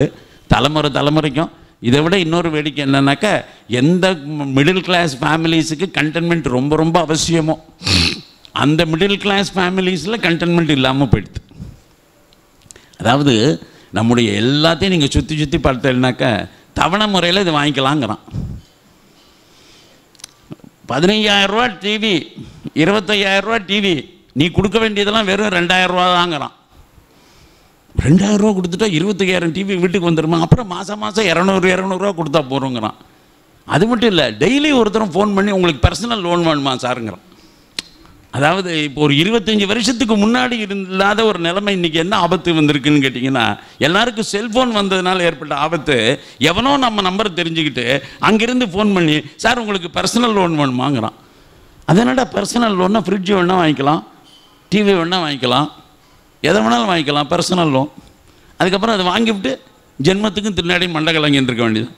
தலைமுறை தலைமுறைக்கும் இதை விட இன்னொரு வேடிக்கை என்னன்னாக்கா எந்த மிடில் கிளாஸ் ஃபேமிலிஸுக்கு கண்டென்மெண்ட் ரொம்ப ரொம்ப அவசியமோ அந்த மிடில் கிளாஸ் ஃபேமிலிஸில் கண்டென்மெண்ட் இல்லாமல் போயிடுது அதாவது நம்முடைய எல்லாத்தையும் நீங்கள் சுற்றி சுற்றி பார்த்தீங்கன்னாக்கா தவணை முறையில் இது வாங்கிக்கலாங்கிறான் பதினையாயிரம் ரூபா டிவி இருபத்தையாயிரம் ரூபா டிவி நீ கொடுக்க வேண்டியதெல்லாம் வெறும் ரெண்டாயிரம் ரூபா தாங்கிறான் ரெண்டாயிரம் ரூபா கொடுத்துட்டா இருபத்தையாயிரம் டிவி வீட்டுக்கு வந்துருமா அப்புறம் மாதம் மாதம் இரநூறு இரநூறுவா கொடுத்தா போகிறோங்கிறான் அது மட்டும் இல்லை டெய்லி ஒருத்தரும் ஃபோன் பண்ணி உங்களுக்கு பர்சனல் லோன் வேணுமா சாருங்கிறான் அதாவது இப்போ ஒரு இருபத்தஞ்சி வருஷத்துக்கு முன்னாடி இல்லாத ஒரு நிலைமை இன்னைக்கு என்ன ஆபத்து வந்திருக்குன்னு கேட்டிங்கன்னா எல்லாருக்கும் செல்ஃபோன் வந்ததுனால ஏற்பட்ட ஆபத்து எவனோ நம்ம நம்பரை தெரிஞ்சுக்கிட்டு அங்கிருந்து ஃபோன் பண்ணி சார் உங்களுக்கு பர்சனல் லோன் வேணுமாங்கிறான் அதனடா பர்சனல் லோன்னா ஃப்ரிட்ஜ் வேணால் வாங்கிக்கலாம் டிவி வேணால் வாங்கிக்கலாம் எதை வேணாலும் வாங்கிக்கலாம் பர்சனல் லோன் அதுக்கப்புறம் அதை வாங்கிவிட்டு ஜென்மத்துக்கும் திருநாடி மண்டை கலங்கின்னு இருக்க வேண்டியது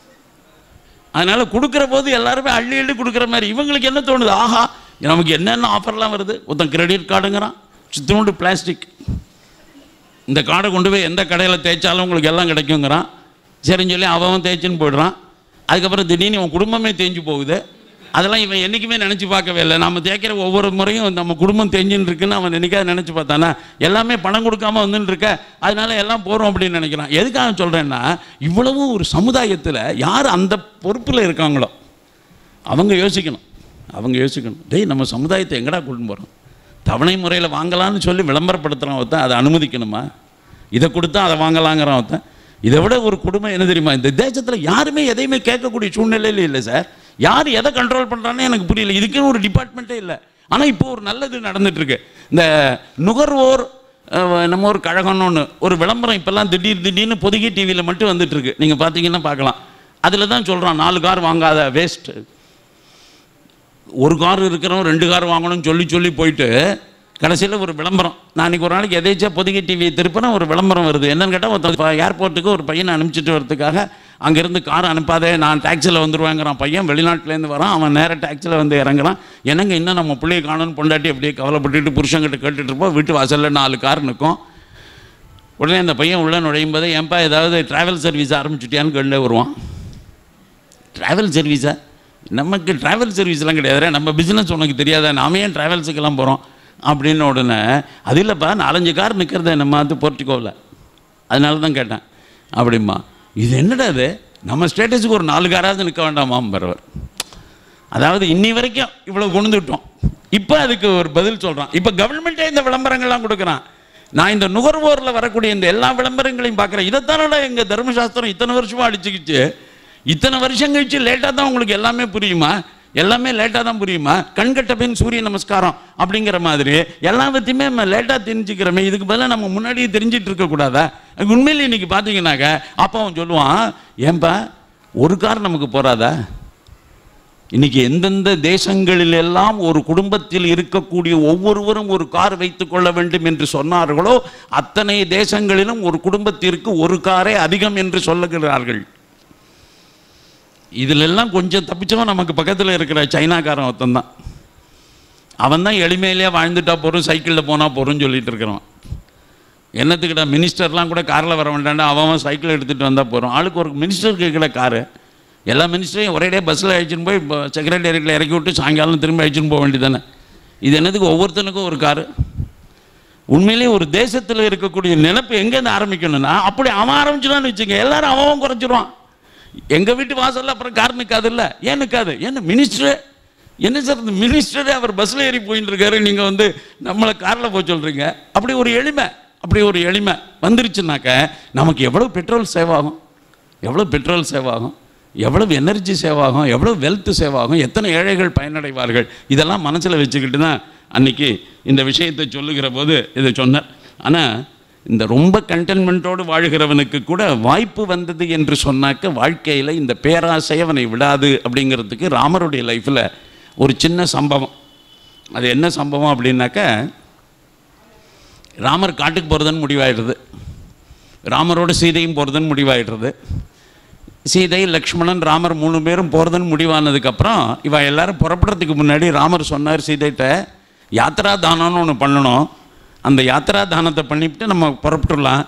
அதனால் கொடுக்குற போது எல்லாருமே அள்ளி அள்ளி கொடுக்குற மாதிரி இவங்களுக்கு என்ன தோணுது ஆஹா நமக்கு என்னென்ன ஆஃபர்லாம் வருது ஒருத்தன் கிரெடிட் கார்டுங்கிறான் சுத்தோண்டு பிளாஸ்டிக் இந்த கார்டை கொண்டு போய் எந்த கடையில் தேய்ச்சாலும் உங்களுக்கு எல்லாம் கிடைக்குங்கிறான் சரின்னு சொல்லி அவன் தேய்ச்சின்னு போயிடுறான் அதுக்கப்புறம் திடீர்னு இவன் குடும்பமே தேஞ்சு போகுது அதெல்லாம் இவன் என்றைக்குமே நினச்சி பார்க்கவே இல்லை நம்ம தேய்க்கிற ஒவ்வொரு முறையும் நம்ம குடும்பம் தேஞ்சுன்னு இருக்குன்னு அவன் என்னைக்காவது நினச்சி பார்த்தானா எல்லாமே பணம் கொடுக்காம வந்துன்னு இருக்க அதனால எல்லாம் போகிறோம் அப்படின்னு நினைக்கிறான் எதுக்காக சொல்கிறேன்னா இவ்வளவும் ஒரு சமுதாயத்தில் யார் அந்த பொறுப்பில் இருக்காங்களோ அவங்க யோசிக்கணும் அவங்க யோசிக்கணும் டேய் நம்ம சமுதாயத்தை எங்கடா கூட்டின்னு போகிறோம் தவணை முறையில் வாங்கலாம்னு சொல்லி விளம்பரப்படுத்துகிறான் ஒருத்தன் அதை அனுமதிக்கணுமா இதை கொடுத்தா அதை வாங்கலாங்கிறான் ஒருத்தன் இதை விட ஒரு குடும்பம் என்ன தெரியுமா இந்த தேசத்தில் யாருமே எதையுமே கேட்கக்கூடிய சூழ்நிலையில் இல்லை சார் யார் எதை கண்ட்ரோல் பண்ணுறான்னு எனக்கு புரியல இதுக்குன்னு ஒரு டிபார்ட்மெண்ட்டே இல்லை ஆனால் இப்போ ஒரு நல்லது நடந்துட்டு இருக்கு இந்த நுகர்வோர் அஹ், நம்ம ஒரு கழகம்னு ஒன்று ஒரு விளம்பரம் இப்போல்லாம் திடீர் திடீர்னு பொதுகி டிவியில் மட்டும் வந்துட்டு இருக்கு நீங்கள் பார்த்தீங்கன்னா பார்க்கலாம் அதில் தான் சொல்கிறான் நாலு கார் வாங்காத வேஸ்ட்டு ஒரு கார் இருக்கிறவன் ரெண்டு கார் வாங்கணும்னு சொல்லி சொல்லி போயிட்டு கடைசியில் ஒரு விளம்பரம் நான் இன்னைக்கு ஒரு நாளைக்கு எதேச்சா பொதுகை டிவி திருப்பினா ஒரு விளம்பரம் வருது என்னன்னு கேட்டால் ஒருத்தன் ஏர்போர்ட்டுக்கு ஒரு பையனை அனுப்பிச்சிட்டு வரதுக்காக அங்கேருந்து கார் அனுப்பாதே நான் டாக்ஸியில் வந்துருவாங்கிறான் பையன் வெளிநாட்டிலேருந்து வரான் அவன் நேராக டாக்ஸியில் வந்து இறங்குறான் என்னங்க இன்னும் நம்ம பிள்ளைய காணும்னு பொண்டாட்டி அப்படியே கவலைப்பட்டுட்டு புருஷங்கிட்ட கேட்டுட்டு இருப்போம் வீட்டு வாசலில் நாலு கார் நிற்கும் உடனே அந்த பையன் உள்ளே நுழையும் போதே ஏன்பா ஏதாவது ட்ராவல் சர்வீஸ் ஆரம்பிச்சுட்டியான்னு கேட்டே வருவான் ட்ராவல் சர்வீஸா நமக்கு ட்ராவல் சர்வீஸ்லாம் கிடையாது நம்ம பிஸ்னஸ் உனக்கு தெரியாதா நாம ஏன் ட்ராவல்ஸுக்கெல்லாம் போகிறோம் அப்படின்னு உடனே அது இல்லைப்பா நாலஞ்சு கார் நிற்கிறத நம்ம வந்து போர்ட்டிக்கோவில் அதனால தான் கேட்டேன் அப்படிம்மா இது என்னடா இது நம்ம ஸ்டேட்டஸுக்கு ஒரு நாலு காராவது நிற்க வேண்டாமாம் பரவர் அதாவது இன்னி வரைக்கும் இவ்வளோ கொண்டு விட்டோம் இப்போ அதுக்கு ஒரு பதில் சொல்கிறான் இப்போ கவர்மெண்ட்டே இந்த விளம்பரங்கள்லாம் கொடுக்குறான் நான் இந்த நுகர்வோரில் வரக்கூடிய இந்த எல்லா விளம்பரங்களையும் பார்க்குறேன் இதைத்தானடா எங்கள் தர்மசாஸ்திரம் இத்தனை வருஷமாக அடிச்சுக்கிச்சு இத்தனை வருஷம் கழிச்சு லேட்டாக தான் உங்களுக்கு எல்லாமே புரியுமா எல்லாமே லேட்டாக தான் புரியுமா கண்கட்ட பின் சூரிய நமஸ்காரம் அப்படிங்கிற மாதிரி எல்லாத்தையுமே நம்ம லேட்டாக தெரிஞ்சுக்கிறோமே இதுக்கு பதிலாக நம்ம முன்னாடியே தெரிஞ்சிட்டு இருக்கக்கூடாதா உண்மையிலே இன்னைக்கு பார்த்தீங்கன்னாக்க அப்போ அவன் சொல்லுவான் ஏன்பா ஒரு கார் நமக்கு போறாதா இன்னைக்கு எந்தெந்த தேசங்களில் எல்லாம் ஒரு குடும்பத்தில் இருக்கக்கூடிய ஒவ்வொருவரும் ஒரு கார் வைத்துக் கொள்ள வேண்டும் என்று சொன்னார்களோ அத்தனை தேசங்களிலும் ஒரு குடும்பத்திற்கு ஒரு காரே அதிகம் என்று சொல்லுகிறார்கள் இதுல எல்லாம் கொஞ்சம் தப்பிச்சவன் நமக்கு பக்கத்தில் இருக்கிற சைனாக்காரன் ஒருத்தன் தான் அவன் தான் எளிமையிலேயே வாழ்ந்துட்டா போகிறோம் சைக்கிளில் போனால் போகிறோம்னு சொல்லிட்டு இருக்கிறான் என்னத்துக்கிட்ட மினிஸ்டர்லாம் கூட காரில் வர வேண்டாண்டா அவன் அவன் சைக்கிள் எடுத்துகிட்டு வந்தால் போகிறோம் ஆளுக்கு ஒரு மினிஸ்டர் கேட்கல காரு எல்லா மினிஸ்டரையும் ஒரே டே பஸ்ஸில் அழைச்சின்னு போய் செக்ரட்டேரியட்டில் இறக்கி விட்டு சாயங்காலம் திரும்ப அழைச்சின்னு போக வேண்டியதானே இது என்னதுக்கு ஒவ்வொருத்தனுக்கும் ஒரு காரு உண்மையிலேயே ஒரு தேசத்தில் இருக்கக்கூடிய நினைப்பு எங்கேருந்து ஆரம்பிக்கணும்னா அப்படி அவன் ஆரம்பிச்சுடான்னு வச்சுங்க எல்லாரும் அவன் அவன் குறைச்சிருவான் எங்கள் வீட்டு வாசல்ல அப்புறம் கார் நிற்காது இல்லை ஏன் நிற்காது என்ன மினிஸ்டர் என்ன சார் இந்த மினிஸ்டரே அவர் பஸ்ஸில் ஏறி போயின்னு இருக்காரு நீங்கள் வந்து நம்மளை காரில் போக சொல்கிறீங்க அப்படி ஒரு எளிமை அப்படி ஒரு எளிமை வந்துருச்சுனாக்க நமக்கு எவ்வளோ பெட்ரோல் சேவ் ஆகும் எவ்வளோ பெட்ரோல் சேவ் ஆகும் எவ்வளவு எனர்ஜி சேவ் ஆகும் எவ்வளோ வெல்த் சேவ் ஆகும் எத்தனை ஏழைகள் பயனடைவார்கள் இதெல்லாம் மனசில் வச்சுக்கிட்டு தான் அன்னைக்கு இந்த விஷயத்தை சொல்லுகிற போது இதை சொன்னார் ஆனால் இந்த ரொம்ப கண்டென்மெண்ட்டோடு வாழ்கிறவனுக்கு கூட வாய்ப்பு வந்தது என்று சொன்னாக்க வாழ்க்கையில் இந்த பேராசை அவனை விடாது அப்படிங்கிறதுக்கு ராமருடைய லைஃப்பில் ஒரு சின்ன சம்பவம் அது என்ன சம்பவம் அப்படின்னாக்க ராமர் காட்டுக்கு போகிறதுன்னு முடிவாயிடுறது ராமரோட சீதையும் போகிறதுன்னு முடிவாயிடுறது சீதை லக்ஷ்மணன் ராமர் மூணு பேரும் போகிறதுன்னு முடிவானதுக்கப்புறம் இவ எல்லாரும் புறப்படுறதுக்கு முன்னாடி ராமர் சொன்னார் சீதைகிட்ட யாத்ரா தானம்னு ஒன்று பண்ணணும் அந்த யாத்ரா தானத்தை பண்ணிவிட்டு நம்ம புறப்பட்டுடலாம்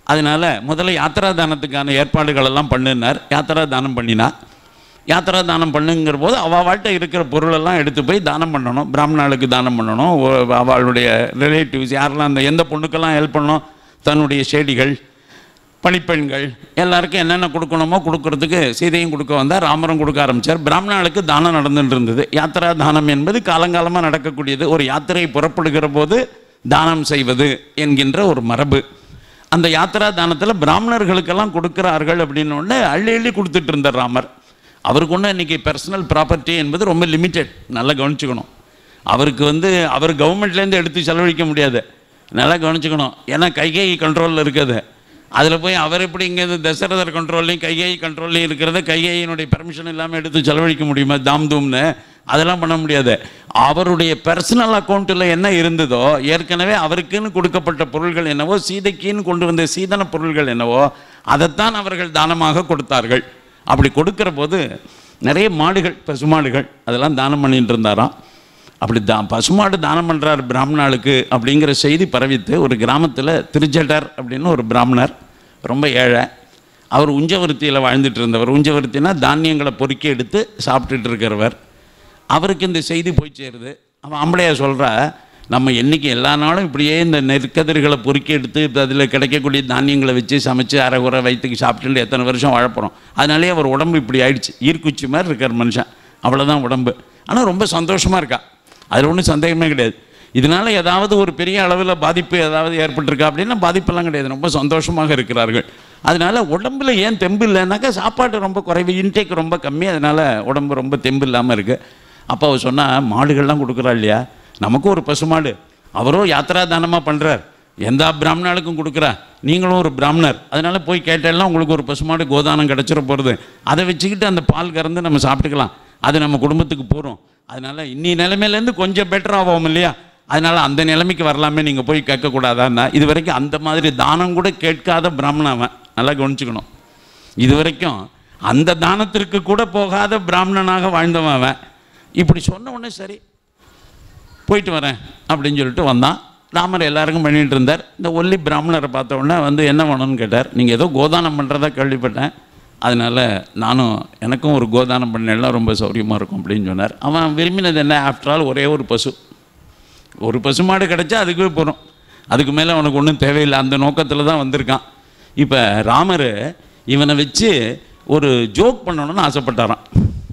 அதனால முதல்ல யாத்திரா தானத்துக்கான ஏற்பாடுகள் எல்லாம் பண்ணினார் யாத்திரா தானம் பண்ணினார் யாத்திரா தானம் பண்ணுங்கிற போது அவள் வாழ்கிட்ட இருக்கிற பொருளெல்லாம் எடுத்து போய் தானம் பண்ணணும் பிராமணாளுக்கு தானம் பண்ணணும் ஒ- அவளுடைய ரிலேட்டிவ்ஸ் யாரெல்லாம் அந்த எந்த பொண்ணுக்கெல்லாம் ஹெல்ப் பண்ணணும் தன்னுடைய செடிகள் பணிப்பெண்கள் எல்லாருக்கும் என்னென்ன கொடுக்கணுமோ கொடுக்கறதுக்கு சீதையும் கொடுக்க வந்தார் ராமரும் கொடுக்க ஆரம்பித்தார் பிராமணாளுக்கு தானம் நடந்துட்டு இருந்தது யாத்திரா தானம் என்பது காலங்காலமாக நடக்கக்கூடியது ஒரு யாத்திரை புறப்படுகிற போது தானம் செய்வது என்கின்ற ஒரு மரபு அந்த யாத்திரா தானத்தில் பிராமணர்களுக்கெல்லாம் கொடுக்கிறார்கள் அப்படின்னு உடனே அள்ளி அள்ளி கொடுத்துட்டு இருந்தார் ராமர் அவருக்கு ஒன்றும் இன்னைக்கு பர்சனல் ப்ராப்பர்ட்டி என்பது ரொம்ப லிமிட்டெட் நல்லா கவனிச்சுக்கணும் அவருக்கு வந்து அவர் கவர்மெண்ட்லேருந்து எடுத்து செலவழிக்க முடியாது நல்லா கவனிச்சுக்கணும் ஏன்னா கைகை கண்ட்ரோலில் இருக்குது அதில் போய் அவர் எப்படி இங்கேருந்து தசரதர் கண்ட்ரோல்லையும் கைகை கண்ட்ரோல்லையும் இருக்கிறத கைகையினுடைய பெர்மிஷன் இல்லாமல் எடுத்து செலவழிக்க முடியுமா தாம் தூம்னு அதெல்லாம் பண்ண முடியாது அவருடைய பர்சனல் அக்கௌண்ட்டில் என்ன இருந்ததோ ஏற்கனவே அவருக்குன்னு கொடுக்கப்பட்ட பொருள்கள் என்னவோ சீதைக்குன்னு கொண்டு வந்த சீதன பொருள்கள் என்னவோ அதைத்தான் அவர்கள் தானமாக கொடுத்தார்கள் அப்படி கொடுக்கிற போது நிறைய மாடுகள் பசுமாடுகள் அதெல்லாம் தானம் பண்ணிட்டு இருந்தாராம் அப்படி தா பசுமாடு தானம் பண்ணுறார் பிராமணாளுக்கு அப்படிங்கிற செய்தி பரவித்து ஒரு கிராமத்தில் திருச்சட்டர் அப்படின்னு ஒரு பிராமணர் ரொம்ப ஏழை அவர் உஞ்சவருத்தியில் வாழ்ந்துட்டு இருந்தவர் உஞ்சவருத்தினா தானியங்களை பொறுக்கி எடுத்து சாப்பிட்டுட்டு இருக்கிறவர் அவருக்கு இந்த செய்தி போய் சேருது அவன் ஆம்பளையா சொல்கிறா நம்ம என்னைக்கு எல்லா நாளும் இப்படியே இந்த நெற்கதிர்களை பொறுக்கி எடுத்து அதில் கிடைக்கக்கூடிய தானியங்களை வச்சு சமைச்சு அரைகுறை வயிற்றுக்கு சாப்பிட்டுட்டு எத்தனை வருஷம் வாழப்போகிறோம் அதனாலே அவர் உடம்பு இப்படி ஆயிடுச்சு ஈர்க்குச்சி மாதிரி இருக்கார் மனுஷன் அவ்வளோதான் உடம்பு ஆனால் ரொம்ப சந்தோஷமாக இருக்கா அதில் ஒன்றும் சந்தேகமே கிடையாது இதனால ஏதாவது ஒரு பெரிய அளவில் பாதிப்பு ஏதாவது ஏற்பட்டிருக்கா அப்படின்னா பாதிப்பெல்லாம் கிடையாது ரொம்ப சந்தோஷமாக இருக்கிறார்கள் அதனால உடம்புல ஏன் தெம்பு இல்லைனாக்கா சாப்பாடு ரொம்ப குறைவு இன்டேக் ரொம்ப கம்மி அதனால உடம்பு ரொம்ப தெம்பு இல்லாமல் இருக்கு அப்போ அவர் சொன்னா மாடுகள்லாம் கொடுக்குறா இல்லையா நமக்கும் ஒரு பசுமாடு அவரோ யாத்திரா தானமாக பண்ணுறார் எந்த பிராமணாளுக்கும் கொடுக்குறா நீங்களும் ஒரு பிராமணர் அதனால போய் கேட்டெல்லாம் உங்களுக்கு ஒரு பசுமாடு கோதானம் கிடச்சிட போகிறது அதை வச்சுக்கிட்டு அந்த பால் கறந்து நம்ம சாப்பிட்டுக்கலாம் அது நம்ம குடும்பத்துக்கு போகிறோம் அதனால இன்னி நிலைமையிலேருந்து கொஞ்சம் பெட்டர் ஆகும் இல்லையா அதனால அந்த நிலைமைக்கு வரலாமே நீங்கள் போய் கேட்கக்கூடாதான்னா இது வரைக்கும் அந்த மாதிரி தானம் கூட கேட்காத பிராமணன் அவன் நல்லா கவனிச்சுக்கணும் இது வரைக்கும் அந்த தானத்திற்கு கூட போகாத பிராமணனாக வாழ்ந்தவன் அவன் இப்படி சொன்ன உடனே சரி போயிட்டு வரேன் அப்படின்னு சொல்லிட்டு வந்தான் ராமர் எல்லாருக்கும் பண்ணிட்டு இருந்தார் இந்த ஒல்லி பிராமணரை பார்த்த உடனே வந்து என்ன வேணும்னு கேட்டார் நீங்கள் ஏதோ கோதானம் பண்ணுறதா கேள்விப்பட்டேன் அதனால் நானும் எனக்கும் ஒரு கோதானம் பண்ணலாம் ரொம்ப சௌரியமாக இருக்கும் அப்படின்னு சொன்னார் அவன் விரும்பினது என்ன ஆஃப்டர் ஆல் ஒரே ஒரு பசு ஒரு பசுமாடு கிடைச்சா அதுக்குவே போகிறோம் அதுக்கு மேலே அவனுக்கு ஒன்றும் தேவையில்லை அந்த நோக்கத்தில் தான் வந்திருக்கான் இப்போ ராமர் இவனை வச்சு ஒரு ஜோக் பண்ணணும்னு ஆசைப்பட்டாராம்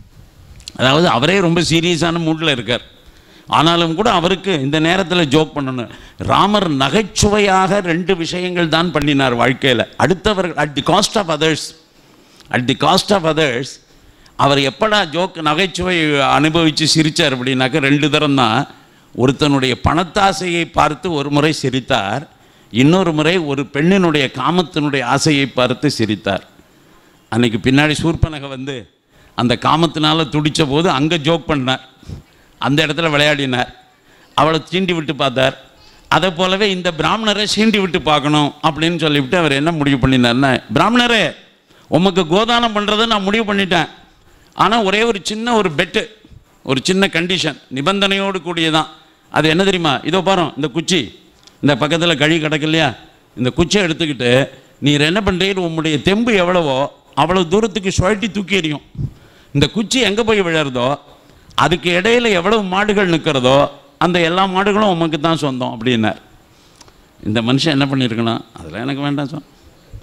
அதாவது அவரே ரொம்ப சீரியஸான மூடில் இருக்கார் ஆனாலும் கூட அவருக்கு இந்த நேரத்தில் ஜோக் பண்ணணும் ராமர் நகைச்சுவையாக ரெண்டு விஷயங்கள் தான் பண்ணினார் வாழ்க்கையில் அடுத்தவர்கள் at the cost of others at the cost of others அவர் எப்படா ஜோக் நகைச்சுவை அனுபவித்து சிரித்தார் அப்படின்னாக்க ரெண்டு தரம் தான் ஒருத்தனுடைய பணத்தாசையை பார்த்து ஒரு முறை சிரித்தார் இன்னொரு முறை ஒரு பெண்ணினுடைய காமத்தினுடைய ஆசையை பார்த்து சிரித்தார் அன்னைக்கு பின்னாடி சூர்பனகை வந்து அந்த காமத்தினால துடித்த போது அங்கே ஜோக் பண்ணார் அந்த இடத்துல விளையாடினார் அவளை சீண்டி விட்டு பார்த்தார் அதை போலவே இந்த பிராமணரை சீண்டி விட்டு பார்க்கணும் அப்படின்னு சொல்லிவிட்டு அவர் என்ன முடிவு பண்ணினார்னா பிராமணரே உமக்கு கோதானம் பண்ணுறதை நான் முடிவு பண்ணிட்டேன் ஆனால் ஒரே ஒரு சின்ன ஒரு பெட்டு ஒரு சின்ன கண்டிஷன் நிபந்தனையோடு கூடியதான் அது என்ன தெரியுமா இதோ பாரு இந்த குச்சி இந்த பக்கத்தில் கழி கிடக்கு இல்லையா இந்த குச்சியை எடுத்துக்கிட்டு நீர் என்ன பண்ணுறீங்க உம்முடைய தெம்பு எவ்வளவோ அவ்வளோ தூரத்துக்கு சுழட்டி தூக்கி எறியும் இந்த குச்சி எங்கே போய் விழறதோ அதுக்கு இடையில எவ்வளவு மாடுகள் நிற்கிறதோ அந்த எல்லா மாடுகளும் உமக்கு தான் சொந்தம் அப்படின்னார் இந்த மனுஷன் என்ன பண்ணியிருக்கணும் அதெல்லாம் எனக்கு வேண்டாம் சொல்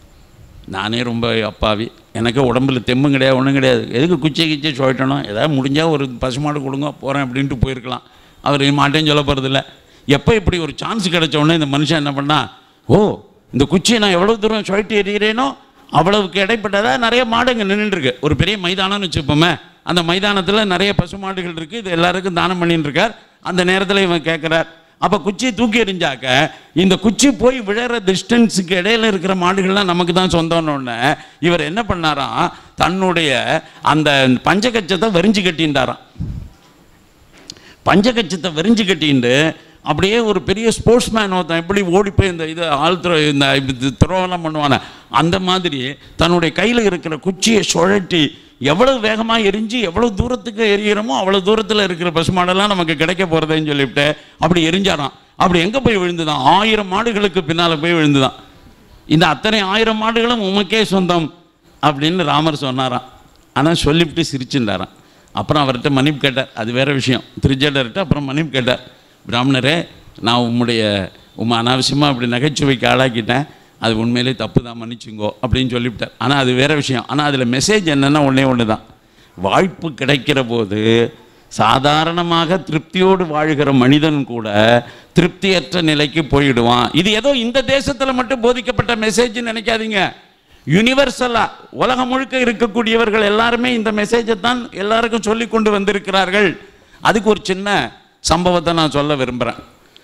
நானே ரொம்ப அப்பாவி எனக்கு உடம்புல தெம்பும் கிடையாது ஒன்றும் கிடையாது எதுக்கு குச்சி கிச்சி சொல்லிட்டணும் ஏதாவது முடிஞ்சால் ஒரு பசுமாடு கொடுங்க போகிறேன் அப்படின்ட்டு போயிருக்கலாம் அவர் மாட்டேன்னு சொல்ல போகிறதில்ல எப்போ இப்படி ஒரு சான்ஸ் கிடைச்ச உடனே இந்த மனுஷன் என்ன பண்ணா ஓ இந்த குச்சியை நான் எவ்வளோ தூரம் சொல்லிட்டு எறிகிறேனோ அவ்வளவுக்கு இடைப்பட்டதா நிறைய மாடுங்க நின்றுருக்கு ஒரு பெரிய மைதானம்னு வச்சுப்போமே அந்த மைதானத்தில் நிறைய பசு மாடுகள் இருக்குது இது எல்லாருக்கும் தானம் பண்ணிட்டு இருக்கார் அந்த நேரத்தில் இவன் கேட்குறார் அப்போ குச்சியை தூக்கி எறிஞ்சாக்க இந்த குச்சி போய் விழற டிஸ்டன்ஸுக்கு இடையில இருக்கிற மாடுகள்லாம் நமக்கு தான் சொந்தம்னு உடனே இவர் என்ன பண்ணாராம் தன்னுடைய அந்த பஞ்சகச்சத்தை வரிஞ்சு கட்டின்றாராம் பஞ்சகச்சத்தை வரிஞ்சு கட்டிண்டு அப்படியே ஒரு பெரிய ஸ்போர்ட்ஸ் மேன் ஒருத்தன் எப்படி ஓடி போய் இந்த இது ஆழ்த்துற இந்த இது துறவெல்லாம் பண்ணுவானே அந்த மாதிரி தன்னுடைய கையில் இருக்கிற குச்சியை சுழட்டி எவ்வளவு வேகமாக எரிஞ்சு எவ்வளவு தூரத்துக்கு எரியிறோமோ அவ்வளோ தூரத்தில் இருக்கிற பசுமாடெல்லாம் நமக்கு கிடைக்க போகிறதுன்னு சொல்லிவிட்டு அப்படி எரிஞ்சாராம் அப்படி எங்கே போய் விழுந்துதான் ஆயிரம் மாடுகளுக்கு பின்னால் போய் விழுந்துதான் இந்த அத்தனை ஆயிரம் மாடுகளும் உமக்கே சொந்தம் அப்படின்னு ராமர் சொன்னாராம் ஆனால் சொல்லிவிட்டு சிரிச்சுட்டாராம் அப்புறம் அவர்கிட்ட மன்னிப்பு கேட்டார் அது வேற விஷயம் திருஜடர்கிட்ட அப்புறம் மன்னிப்பு கேட்டார் பிராமணரே நான் உம்முடைய உம்மை அனாவசியமாக அப்படி நகைச்சுவைக்கு ஆளாக்கிட்டேன் அது உண்மையிலே தப்பு தான் மன்னிச்சுங்கோ அப்படின்னு சொல்லிவிட்டார் ஆனால் அது வேற விஷயம் ஆனால் அதில் மெசேஜ் என்னென்னா ஒன்றே ஒன்று தான் வாய்ப்பு கிடைக்கிற போது சாதாரணமாக திருப்தியோடு வாழ்கிற மனிதன் கூட திருப்தியற்ற நிலைக்கு போயிடுவான் இது ஏதோ இந்த தேசத்தில் மட்டும் போதிக்கப்பட்ட மெசேஜ்னு நினைக்காதீங்க யூனிவர்சலாக உலகம் முழுக்க இருக்கக்கூடியவர்கள் எல்லாருமே இந்த மெசேஜை தான் எல்லாருக்கும் சொல்லி கொண்டு வந்திருக்கிறார்கள் அதுக்கு ஒரு சின்ன சம்பவத்தை நான் சொல்ல விரும்புகிறேன்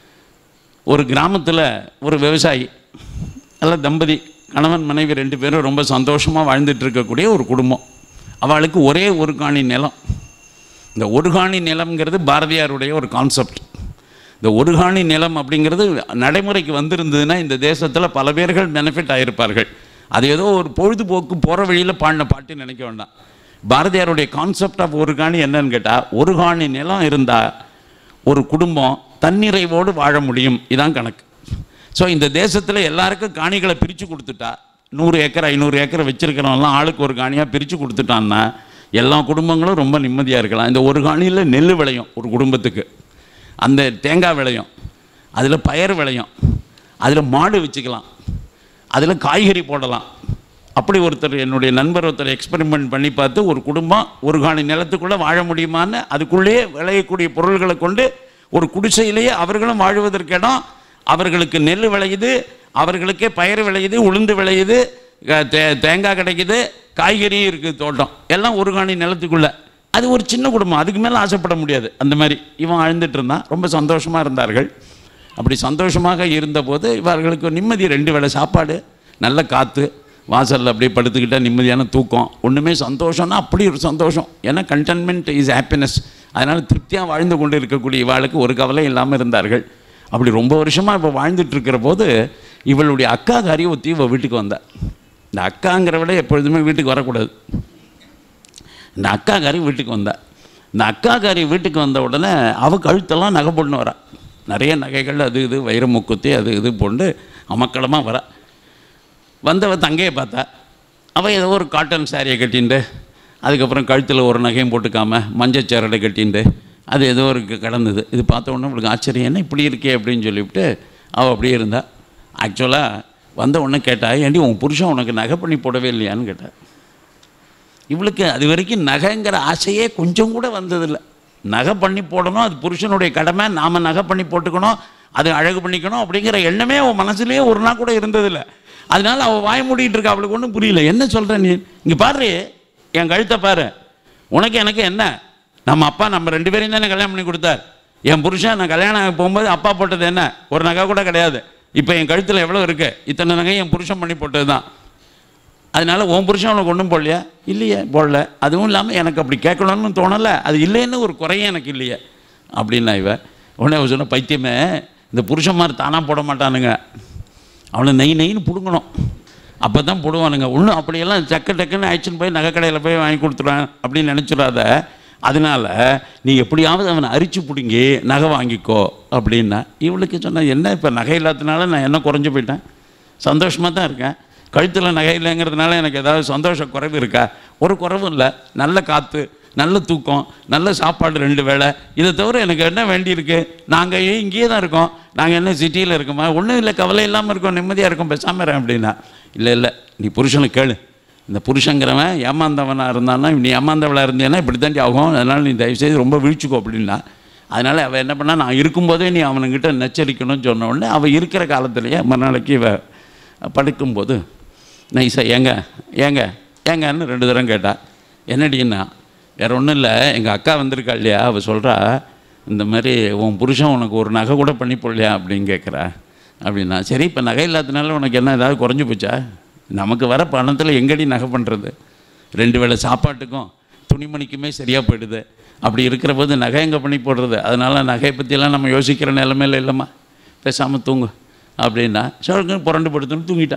ஒரு கிராமத்தில் ஒரு விவசாயி நல்ல தம்பதி கணவன் மனைவி ரெண்டு பேரும் ரொம்ப சந்தோஷமாக வாழ்ந்துட்டு இருக்கக்கூடிய ஒரு குடும்பம் அவளுக்கு ஒரே ஒரு காணி நிலம் இந்த ஒரு காணி நிலம்ங்கிறது பாரதியாருடைய ஒரு கான்செப்ட் இந்த ஒரு காணி நிலம் அப்படிங்கிறது நடைமுறைக்கு வந்திருந்ததுன்னா இந்த தேசத்தில் பல பேர்கள் பெனிஃபிட் ஆகியிருப்பார்கள் அது ஏதோ ஒரு பொழுதுபோக்கு போகிற வழியில் பாடின பாட்டு நினைக்க வேண்டாம் பாரதியாருடைய கான்செப்ட் ஆஃப் ஒரு காணி என்னன்னு கேட்டால் ஒரு காணி நிலம் இருந்தால் ஒரு குடும்பம் தன்னிறைவோடு வாழ முடியும் இதான் கணக்கு ஸோ இந்த தேசத்தில் எல்லாருக்கும் காணிகளை பிரித்து கொடுத்துட்டா நூறு ஏக்கர் ஐநூறு ஏக்கர் வச்சிருக்கிறவங்களாம் ஆளுக்கு ஒரு காணியாக பிரித்து கொடுத்துட்டான்னா எல்லா குடும்பங்களும் ரொம்ப நிம்மதியாக இருக்கலாம் இந்த ஒரு காணியில் நெல் விளையும் ஒரு குடும்பத்துக்கு அந்த தேங்காய் விளையும் அதில் பயறு விளையும் அதில் மாடு வச்சுக்கலாம் அதில் காய்கறி போடலாம் அப்படி ஒருத்தர் என்னுடைய நண்பர் ஒருத்தர் எக்ஸ்பெரிமெண்ட் பண்ணி பார்த்து ஒரு குடும்பம் ஒரு காணி நிலத்துக்குள்ளே வாழ முடியுமான்னு அதுக்குள்ளேயே விளையக்கூடிய பொருள்களை கொண்டு ஒரு குடிசையிலேயே அவர்களும் வாழ்வதற்கு இடம் அவர்களுக்கு நெல் விளையுது அவர்களுக்கே பயிர் விளையுது உளுந்து விளையுது க- தே- தேங்காய் கிடைக்குது காய்கறியும் இருக்குது தோட்டம் எல்லாம் ஒரு காணி நிலத்துக்குள்ளே அது ஒரு சின்ன குடும்பம் அதுக்கு மேலே ஆசைப்பட முடியாது அந்த மாதிரி இவன் அழுந்துட்டு இருந்தான் ரொம்ப சந்தோஷமாக இருந்தார்கள் அப்படி சந்தோஷமாக இருந்தபோது இவர்களுக்கு நிம்மதி ரெண்டு வேளை சாப்பாடு நல்ல காற்று வாசலில் அப்படியே படுத்துக்கிட்டா நிம்மதியான தூக்கம் ஒன்றுமே சந்தோஷம்னா அப்படி ஒரு சந்தோஷம் ஏன்னா கண்டென்மெண்ட் இஸ் ஹாப்பினஸ் அதனால் திருப்தியாக வாழ்ந்து கொண்டு இருக்கக்கூடிய இவாளுக்கு ஒரு கவலை இல்லாமல் இருந்தார்கள் அப்படி ரொம்ப வருஷமாக இப்போ வாழ்ந்துட்டு இருக்கிற போது இவளுடைய அக்காக்காரி ஒத்தி இவள் வீட்டுக்கு வந்தா இந்த அக்காங்கிறவளை எப்பொழுதுமே வீட்டுக்கு வரக்கூடாது இந்த அக்காக்காரி வீட்டுக்கு வந்தா இந்த அக்காக்காரி வீட்டுக்கு வந்த உடனே அவ கழுத்தெல்லாம் நகை பொண்ணு வரா நிறைய நகைகள் அது இது வைர முக்குத்தி அது இது போண்டு அமக்களமாக வரா வந்தவ தங்கையை பார்த்தா அவள் ஏதோ ஒரு காட்டன் சாரியை கட்டிண்டு அதுக்கப்புறம் கழுத்தில் ஒரு நகையும் போட்டுக்காம மஞ்சள் சேரடை கட்டிண்டு அது ஏதோ ஒரு கடந்தது இது பார்த்த உடனே உங்களுக்கு ஆச்சரியம் என்ன இப்படி இருக்கே அப்படின்னு சொல்லிவிட்டு அவள் அப்படியே இருந்தா ஆக்சுவலாக வந்த உடனே கேட்டா ஏண்டி உன் புருஷன் உனக்கு நகை பண்ணி போடவே இல்லையான்னு கேட்டா இவளுக்கு அது வரைக்கும் நகைங்கிற ஆசையே கொஞ்சம் கூட வந்ததில்லை நகை பண்ணி போடணும் அது புருஷனுடைய கடமை நாம் நகை பண்ணி போட்டுக்கணும் அது அழகு பண்ணிக்கணும் அப்படிங்கிற எண்ணமே அவன் மனசுலேயே ஒரு நாள் கூட இருந்ததில்லை அதனால அவள் வாய் மூடிட்டு இருக்கா அவளுக்கு ஒன்றும் புரியல என்ன சொல்கிற நீ இங்கே பாரு என் கழுத்தை பாரு உனக்கு எனக்கு என்ன நம்ம அப்பா நம்ம ரெண்டு பேரையும் தானே கல்யாணம் பண்ணி கொடுத்தார் என் புருஷன் நான் கல்யாணம் ஆகி போகும்போது அப்பா போட்டது என்ன ஒரு நகை கூட கிடையாது இப்போ என் கழுத்தில் எவ்வளோ இருக்கு இத்தனை நகை என் புருஷன் பண்ணி போட்டது தான் அதனால உன் புருஷன் அவனுக்கு ஒன்றும் போடலையா இல்லையே போடல அதுவும் இல்லாமல் எனக்கு அப்படி கேட்கணும்னு தோணலை அது இல்லைன்னு ஒரு குறையும் எனக்கு இல்லையே அப்படின்னா இவ உடனே அவ சொன்ன பைத்தியமே இந்த புருஷன் மாதிரி தானாக போட மாட்டானுங்க அவனை நெய் நெய்ன்னு பிடுங்கணும் அப்போ தான் போடுவானுங்க ஒன்றும் அப்படியெல்லாம் சக்க டக்குன்னு ஆயிடுச்சுன்னு போய் நகைக்கடையில் போய் வாங்கி கொடுத்துருவேன் அப்படின்னு நினச்சிடாத அதனால நீ எப்படியாவது அவனை அரிச்சு பிடுங்கி நகை வாங்கிக்கோ அப்படின்னா இவளுக்கு சொன்ன என்ன இப்போ நகை இல்லாததுனால நான் என்ன குறைஞ்சு போயிட்டேன் சந்தோஷமாக தான் இருக்கேன் கழுத்தில் நகை இல்லைங்கிறதுனால எனக்கு ஏதாவது சந்தோஷ குறைவு இருக்கா ஒரு குறைவும் இல்லை நல்ல காற்று நல்ல தூக்கம் நல்ல சாப்பாடு ரெண்டு வேளை இதை தவிர எனக்கு என்ன வேண்டியிருக்கு நாங்கள் இங்கேயே தான் இருக்கோம் நாங்கள் என்ன சிட்டியில் இருக்கோமா ஒன்றும் இல்லை கவலை இல்லாமல் இருக்கோம் நிம்மதியாக இருக்கோம் பேசாமல் இருக்கேன் அப்படின்னா இல்லை இல்லை நீ புருஷனை கேளு இந்த புருஷங்கிறவன் ஏமாந்தவனாக இருந்தான்னா நீ ஏமாந்தவளாக இருந்தேன்னா இப்படி தாண்டி ஆகும் அதனால் நீ தயவுசெய்து ரொம்ப வீழ்ச்சிக்கோ அப்படின்னா அதனால் அவள் என்ன பண்ணா நான் இருக்கும்போதே நீ அவனுங்கிட்ட நச்சரிக்கணும்னு சொன்ன உடனே அவள் இருக்கிற காலத்திலேயே மறுநாளைக்கு இவ படுக்கும்போது நைஸா ஏங்க ஏங்க ஏங்கன்னு ரெண்டு தரம் கேட்டா என்னடின்னா வேற ஒன்றும் இல்லை எங்கள் அக்கா வந்திருக்கா இல்லையா அவள் சொல்கிறா இந்த மாதிரி உன் புருஷன் உனக்கு ஒரு நகை கூட பண்ணி போடலையா அப்படின்னு கேட்குறா அப்படின்னா சரி இப்போ நகை இல்லாதனால உனக்கு என்ன ஏதாவது குறைஞ்சி போச்சா நமக்கு வர பணத்தில் எங்கடி நகை பண்ணுறது ரெண்டு வேளை சாப்பாட்டுக்கும் துணிமணிக்குமே சரியாக போயிடுது அப்படி இருக்கிற போது நகை எங்கே பண்ணி போடுறது அதனால் நகையை பற்றியெல்லாம் நம்ம யோசிக்கிற நிலமையில இல்லைம்மா பேசாமல் தூங்கு அப்படின்னா சொல்லுங்க புரண்டு படுத்துன்னு தூங்கிட்டா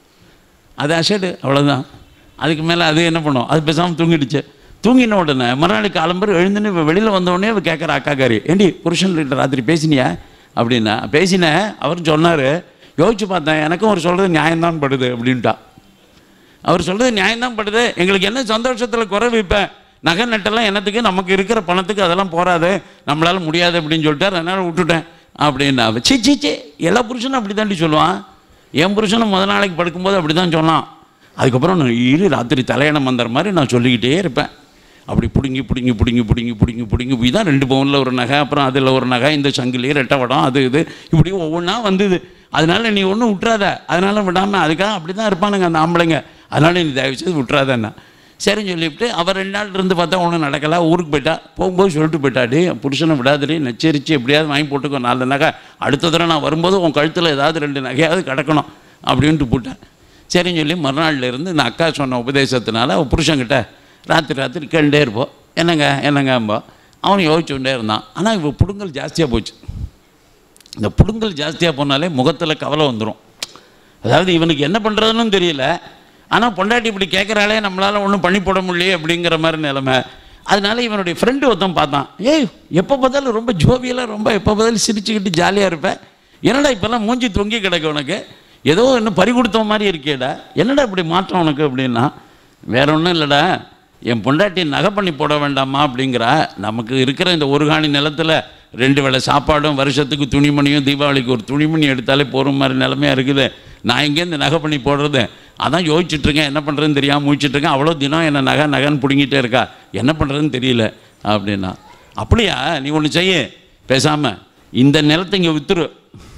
அது அசடு அவ்வளோதான் அதுக்கு மேலே அது என்ன பண்ணும் அது பேசாமல் தூங்கிடுச்சு தூங்கின உடனே மறுநாள் காலம்பர் எழுந்துன்னு இவ வெளியில் வந்த உடனே அவ கேட்குற அக்காக்காரி ஏண்டி புருஷன் ராத்திரி பேசினியா அப்படின்னா பேசினேன் அவர் சொன்னார் யோசிச்சு பார்த்தேன் எனக்கும் அவர் சொல்கிறது நியாயம்தான் படுது அப்படின்ட்டா அவர் சொல்கிறது நியாயம்தான் படுது எங்களுக்கு என்ன சந்தோஷத்தில் குறைவு இப்போ நகை நட்டெல்லாம் என்னத்துக்கு நமக்கு இருக்கிற பணத்துக்கு அதெல்லாம் போகாது நம்மளால முடியாது அப்படின்னு சொல்லிட்டார் அதனால் விட்டுட்டேன் அப்படின்னா சி சி சி எல்லா புருஷனும் அப்படி தாண்டி சொல்லுவான் என் புருஷனும் முத நாளைக்கு படுக்கும்போது அப்படி தான் சொன்னான் அதுக்கப்புறம் நான் இரு ராத்திரி தலையணம் வந்த மாதிரி நான் சொல்லிக்கிட்டே இருப்பேன் அப்படி பிடுங்கி பிடுங்கி பிடுங்கி பிடுங்கி பிடுங்கி பிடுங்கி போய் தான் ரெண்டு பவுனில் ஒரு நகை அப்புறம் அதில் ஒரு நகை இந்த சங்கிலி ரெட்டை வடம் அது இது இப்படி ஒவ்வொன்றா வந்தது அதனால நீ ஒன்றும் விட்டுறாத அதனால விடாமல் அதுக்காக அப்படி தான் இருப்பானுங்க அந்த ஆம்பளைங்க அதனால நீ தயவு செய்து விட்டுறாதண்ணா சரின்னு சொல்லிவிட்டு அவர் ரெண்டு நாள் இருந்து பார்த்தா ஒன்றும் நடக்கல ஊருக்கு போயிட்டா போகும்போது சொல்லிட்டு போயிட்டாடி புருஷனை விடாதடி நச்சரிச்சு எப்படியாவது வாங்கி போட்டுக்கோ நாலு நகை அடுத்த தடவை நான் வரும்போது உன் கழுத்தில் ஏதாவது ரெண்டு நகையாவது கிடக்கணும் அப்படின்ட்டு போட்டேன் சரின்னு சொல்லி மறுநாள்ல இருந்து இந்த அக்கா சொன்ன உபதேசத்தினால அவன் புருஷன்கிட்ட ராத்திரி ராத்திரி கேட்டுட்டே இருப்போம் என்னங்க என்னங்கம்போ அவன் யோசிச்சுட்டே இருந்தான் ஆனால் இப்போ புடுங்கல் ஜாஸ்தியாக போச்சு இந்த புடுங்கல் ஜாஸ்தியாக போனாலே முகத்தில் கவலை வந்துடும் அதாவது இவனுக்கு என்ன பண்ணுறதுன்னு தெரியல ஆனால் பொண்டாட்டி இப்படி கேட்குறாளே நம்மளால் ஒன்றும் பண்ணி போட முடியலையே அப்படிங்கிற மாதிரி நிலைமை அதனால இவனுடைய ஃப்ரெண்டு ஒருத்தன் பார்த்தான் ஏய் எப்போ பார்த்தாலும் ரொம்ப ஜோவியெல்லாம் ரொம்ப எப்போ பார்த்தாலும் சிரிச்சுக்கிட்டு ஜாலியாக இருப்பேன் என்னடா இப்போல்லாம் மூஞ்சி தொங்கி கிடக்கு உனக்கு ஏதோ இன்னும் பறி கொடுத்த மாதிரி இருக்கேடா என்னடா இப்படி மாற்றம் உனக்கு அப்படின்னா வேற ஒன்றும் இல்லைடா என் பொண்டாட்டி நகை பண்ணி போட வேண்டாமா அப்படிங்கிறா நமக்கு இருக்கிற இந்த ஒரு காணி நிலத்துல ரெண்டு வேளை சாப்பாடும் வருஷத்துக்கு துணிமணியும் தீபாவளிக்கு ஒரு துணிமணி எடுத்தாலே போகிற மாதிரி நிலமையாக இருக்குது நான் எங்கேருந்து நகை பண்ணி போடுறது அதான் யோசிச்சுட்டு இருக்கேன் என்ன பண்ணுறதுன்னு தெரியாமல் முழிச்சிட்டு இருக்கேன் அவ்வளோ தினம் என்ன நகை நகைன்னு பிடுங்கிட்டே இருக்கா என்ன பண்ணுறதுன்னு தெரியல அப்படின்னா அப்படியா நீ ஒன்று செய்ய பேசாமல் இந்த நிலத்தை இங்கே வித்துரு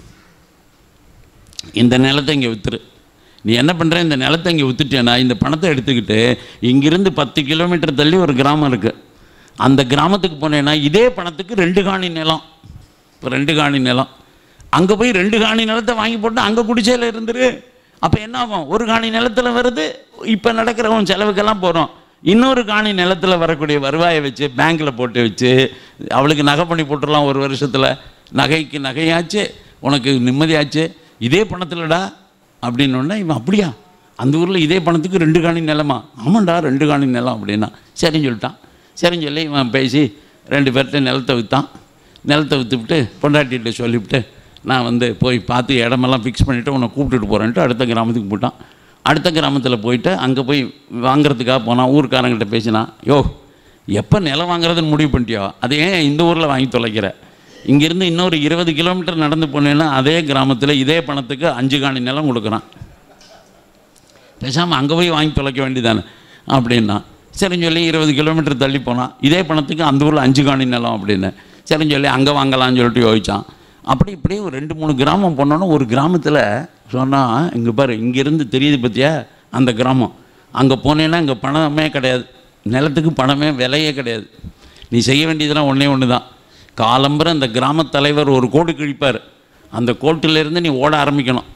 இந்த நிலத்தை இங்கே வித்துரு நீ என்ன பண்ணுற இந்த நிலத்தை இங்கே வித்துட்டேன்னா இந்த பணத்தை எடுத்துக்கிட்டு இங்கிருந்து பத்து கிலோமீட்டர் தள்ளி ஒரு கிராமம் இருக்குது அந்த கிராமத்துக்கு போனேன்னா இதே பணத்துக்கு ரெண்டு காணி நிலம் இப்போ ரெண்டு காணி நிலம் அங்கே போய் ரெண்டு காணி நிலத்தை வாங்கி போட்டு அங்கே குடிசையில் இருந்துரு அப்போ என்ன ஆகும் ஒரு காணி நிலத்தில் வருது இப்போ நடக்கிறவன் செலவுக்கெல்லாம் போகிறோம் இன்னொரு காணி நிலத்தில் வரக்கூடிய வருவாயை வச்சு பேங்க்கில் போட்டு வச்சு அவளுக்கு நகை பண்ணி போட்டுடலாம் ஒரு வருஷத்தில் நகைக்கு நகையாச்சு உனக்கு நிம்மதியாச்சு இதே பணத்தில்டா அப்படின்னோடனே இவன் அப்படியா அந்த ஊரில் இதே பணத்துக்கு ரெண்டு காணி நிலமா ஆமாண்டா ரெண்டு காணி நிலம் அப்படின்னா சரின்னு சொல்லிட்டான் சரின்னு சொல்லி இவன் பேசி ரெண்டு பேர்கிட்ட நிலத்தை விற்றான் நிலத்தை விற்றுவிட்டு பொண்டாட்டிகிட்ட சொல்லிவிட்டு நான் வந்து போய் பார்த்து இடமெல்லாம் ஃபிக்ஸ் பண்ணிவிட்டு உன்னை கூப்பிட்டுட்டு போகிறேன்ட்டு அடுத்த கிராமத்துக்கு போயிட்டான் அடுத்த கிராமத்தில் போயிட்டு அங்கே போய் வாங்குறதுக்காக போனான் ஊருக்காரங்கிட்ட பேசினான் யோ எப்போ நிலம் வாங்குறதுன்னு முடிவு பண்ணிட்டியோ அதை ஏன் இந்த ஊரில் வாங்கி தொலைக்கிற இங்கேருந்து இன்னொரு இருபது கிலோமீட்டர் நடந்து போனேன்னா அதே கிராமத்தில் இதே பணத்துக்கு அஞ்சு காணி நிலம் கொடுக்குறான் பேசாமல் அங்கே போய் வாங்கி தொலைக்க வேண்டியதானே அப்படின்னா சரின்னு சொல்லி இருபது கிலோமீட்டர் தள்ளி போனான் இதே பணத்துக்கு அந்த ஊரில் அஞ்சு காணி நிலம் அப்படின்னு சரின்னு சொல்லி அங்கே வாங்கலாம்னு சொல்லிட்டு யோசிச்சான் அப்படி இப்படியே ஒரு ரெண்டு மூணு கிராமம் போனோன்னா ஒரு கிராமத்தில் சொன்னால் இங்கே பாரு இங்கேருந்து தெரியுது பார்த்தியா அந்த கிராமம் அங்கே போனேன்னா இங்கே பணமே கிடையாது நிலத்துக்கு பணமே விலையே கிடையாது நீ செய்ய வேண்டியதெல்லாம் ஒன்றே ஒன்று தான் காலம்பரை அந்த கிராமத் தலைவர் ஒரு கோடு கிழிப்பார் அந்த கோட்டிலேருந்து நீ ஓட ஆரம்பிக்கணும்